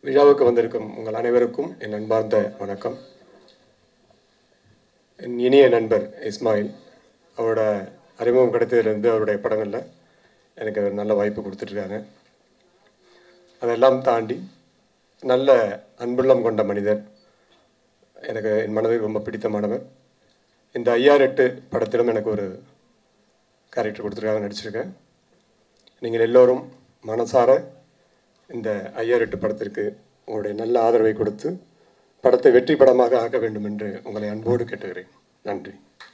விழாவுக்கு வந்திருக்கும் உங்கள் அனைவருக்கும் என் அன்பார்ந்த வணக்கம் என் இனிய நண்பர் இஸ்மாயில் அவரோட அறிமுகம் கிடைத்ததிலிருந்து அவருடைய படங்களில் எனக்கு ஒரு நல்ல வாய்ப்பு கொடுத்துட்ருக்காங்க அதெல்லாம் தாண்டி நல்ல அன்புள்ளம் கொண்ட மனிதர் எனக்கு என் மனதில் ரொம்ப பிடித்தமானவர் இந்த ஐயார் எட்டு படத்திலும் எனக்கு ஒரு கேரக்டர் கொடுத்துருக்காங்க நடிச்சிருக்கேன் நீங்கள் எல்லோரும் மனசார இந்த ஐயார் எட்டு படத்திற்கு உங்களுடைய நல்ல ஆதரவை கொடுத்து படத்தை வெற்றி படமாக ஆக்க வேண்டும் என்று உங்களை அன்போடு கேட்டுக்கிறேன் நன்றி